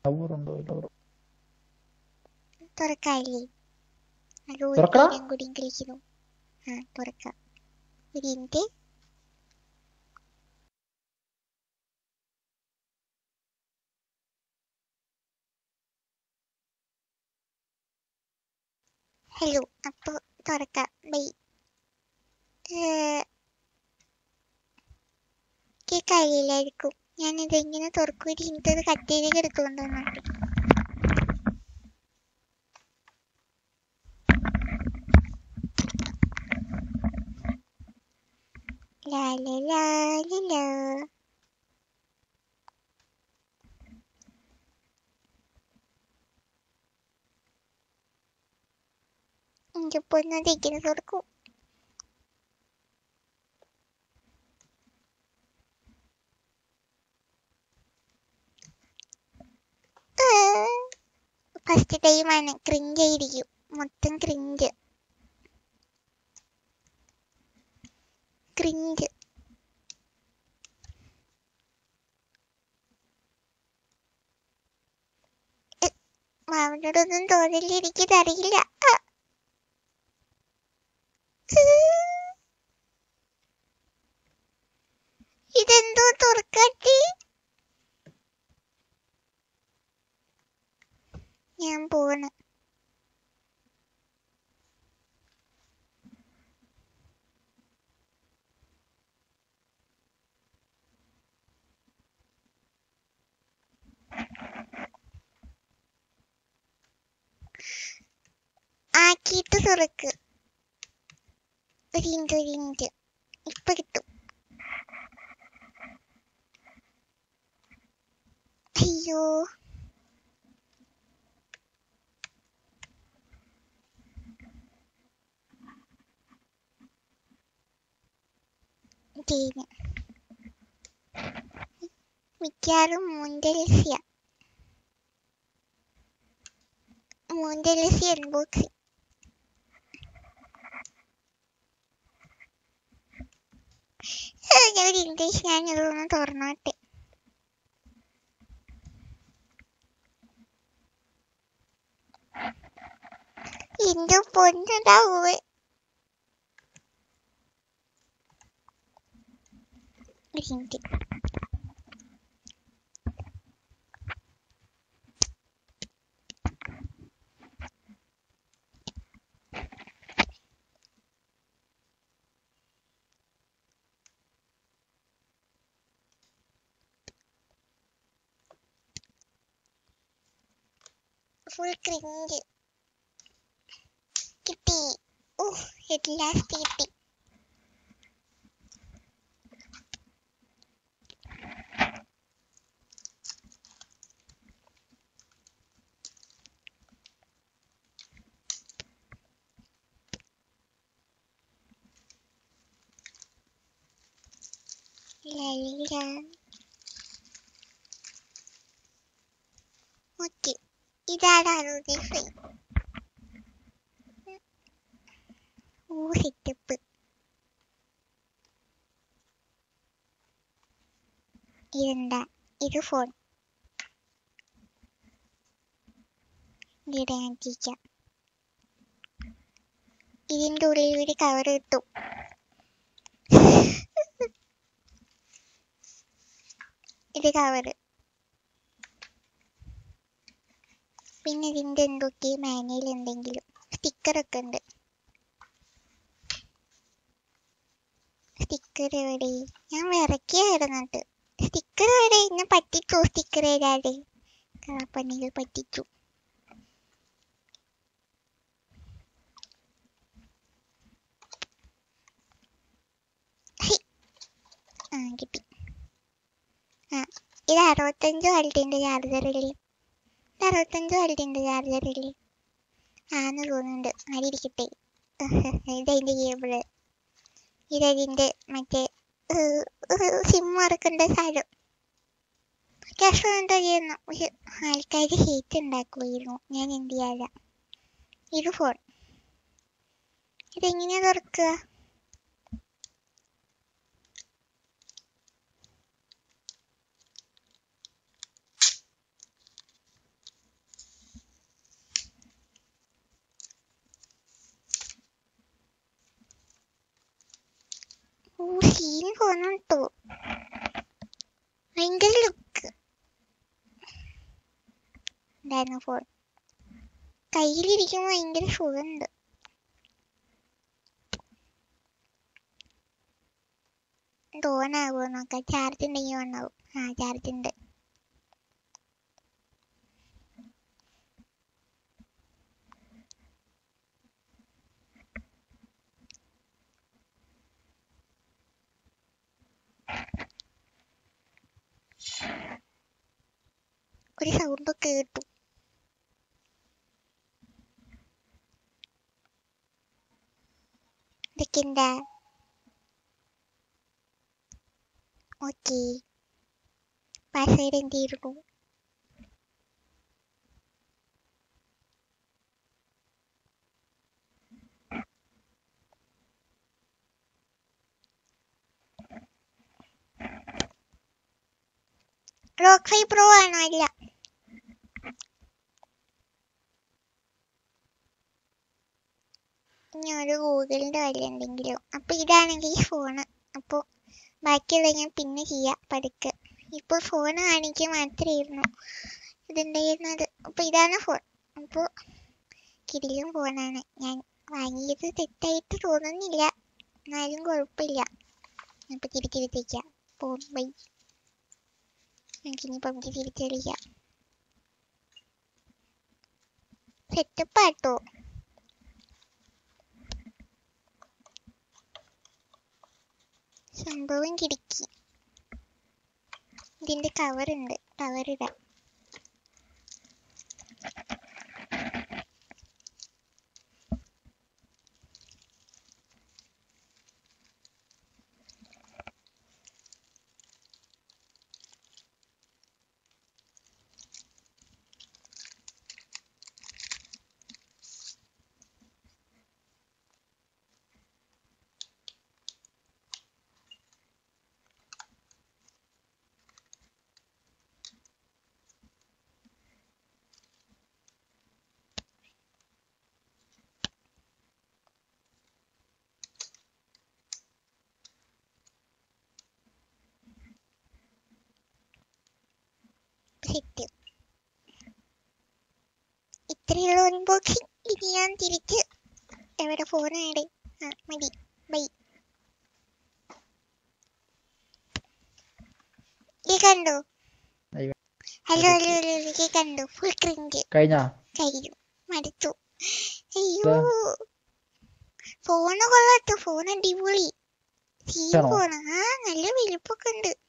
ടവറുണ്ടോ tower തുറക്കാല്ലേ അത് ഒരു തുറക്കടാ? പേരും കൂടിയും കളിക്കുന്നു ആ തുറക്കാം ഒരു മിനിറ്റ് ഹലോ അപ്പൊ തുറക്കാം ബൈ കേക്കാരില്ലായിരിക്കും ഞാനിത് ഇങ്ങനെ തുറക്കും ഒരു മിനിറ്റ് അത് കട്ട് ചെയ്ത് എടുത്തുകൊണ്ടുവന്നിട്ട് ലാ ലാ ലാ ലാ ലാ. എന്റെ പൊന്നത് ഇങ്ങനെ തുറക്കും ഫസ്റ്റ് ടൈമാണ് ക്രിഞ്ച് ആയിരിക്കും മൊത്തം ക്രിഞ്ച് ക്രിഞ്ച് മാവിനോടൊന്നും തോന്നില്ല എനിക്കിതറിയില്ല ആ. ഇതെന്തോ തുറക്കാട്ടി ഞാൻ പോണ് ആക്കിയിട്ട് തുറക്ക് ഒരു ഇഞ്ച് ഒരു ഇഞ്ച് ഇപ്പൊ കിട്ടും അയ്യോ തേന് മിക്കവാറും മൂന്തലസ്യ മൂന്തലസ്യ അൺബോക്സിങ് ഞാൻ ഒരു ഇംഗ്ലീഷ് ഞാൻ ഇതൊന്ന് തുറന്നോട്ടെ എന്റെ പൊന്നതാവേ ഒരു മിനിറ്റ് ഫുൾ ക്രിഞ്ച് കിട്ടി ഓ എറ്റ് ലാസ്റ്റ് കിട്ടി ലലില ഓക്കെ ഇതാണ് അറുപത് ഫ്രീ ഓ സെറ്റപ്പ് ഇതെന്താ ഇത് ഫോൺ ഇവിടെ ഞാൻ തിരിക്കാം ഇതിൻ്റെ ഉള്ളിൽ ഒരു കവർ കിട്ടും ഇത് കവറ് പിന്നെ ഇതിൻ്റെ എന്തൊക്കെ മാനുവൽ എന്തെങ്കിലും സ്റ്റിക്കറൊക്കെ ഉണ്ട് സ്റ്റിക്കർ എവിടെ ഞാൻ വിറക്കിയായിരുന്നു കേട്ട് സ്റ്റിക്കർ എവിടെ എന്നെ പറ്റിച്ചു സ്റ്റിക്കർ ഏതാതെ പണികൾ പറ്റിച്ചു ഹൈ. ആ കിട്ടി ആ ഇത് അറുപത്തഞ്ച് വോൾട്ടിൻ്റെ ചാർജറില്ലേ ഇത് അറുപത്തഞ്ച് വോൾട്ടിൻ്റെ ചാർജറില്ലേ ആന്ന് തോന്നുന്നുണ്ട് അതിരിക്കട്ടെ ഇതതിൻ്റെ കേബിള് ഇതതിൻ്റെ മറ്റേ സിം മറക്കേണ്ട സാധനം ക്യാഷ് എന്താ ചെയ്യുന്നു പക്ഷെ ആൾക്കാർ ഹേറ്റ് ഉണ്ടാക്കുമായിരുന്നു ഞാൻ എന്ത് ചെയ്യാല ഇത് ഫോൺ ഇതെങ്ങനെയാ തുറക്കുക സീൻ ഫോണും കേട്ടോ ഭയങ്കര ലുക്ക് ഉണ്ടായിരുന്നു ഫോൺ കയ്യിലിരിക്കുമ്പോൾ ഭയങ്കര സുഖമുണ്ട് ഇത് ഓൺ ആകുമോ നോക്കാം ചാർജ് ഉണ്ടെങ്കിൽ ഓൺ ആവും ആ ചാർജ് ഉണ്ട് ഒരു സൗണ്ട് ഒക്കെ കേട്ടു ഇതൊക്കെ എന്താ ഓക്കെ പാസ്വേഡ് എന്തായിരുന്നു റോക്ക് ഫൈ പ്രോ ആണോ അല്ല ഇനി ഒരു ഗൂഗിളിന്റെ വല്ല എന്തെങ്കിലും അപ്പൊ ഇതാണെങ്കിൽ ഫോണ് അപ്പൊ ബാക്കിയുള്ള ഞാൻ പിന്നെ ചെയ്യാം പതുക്കെ ഇപ്പൊ ഫോൺ കാണിക്കുക മാത്രമായിരുന്നു ഇതുണ്ടായിരുന്നത് അപ്പൊ ഇതാണ് ഫോൺ അപ്പൊ കിടിലും ഫോണാണ് ഞാൻ വാങ്ങിയത് തെറ്റായിട്ട് തോന്നുന്നില്ല എന്നാലും കുഴപ്പമില്ല അപ്പൊ തിരിച്ചിരുത്തിക്കാം ഫോൺ ബൈ നമുക്കിനി പബ്ജി തിരിച്ചടിക്കാം സെറ്റപ്പാട്ടോ സംഭവം കിടക്കി ഇതിന്റെ കവർ ഉണ്ട് കവർ ഇടാം സെറ്റ് ഇത്രയുള്ള അൺബോക്സിങ് ഇനി ഞാൻ തിരിച്ച് എവിടെ ഫോണാണ് ആ മതി ബൈ ഈ കണ്ടോ അയ്യോ. ഹലോ ഹലോ ഹലോ ഈ കണ്ടോ ഫുൾ ക്രിഞ്ച് കഴിഞ്ഞാ കഴിഞ്ഞു മടുത്തു അയ്യോ ഫോണ് കൊള്ളാട്ടോ ഫോൺ അടിപൊളി സീ ആണോ? ഫോണ് ആ നല്ല വലുപ്പൊക്കെ ഉണ്ട്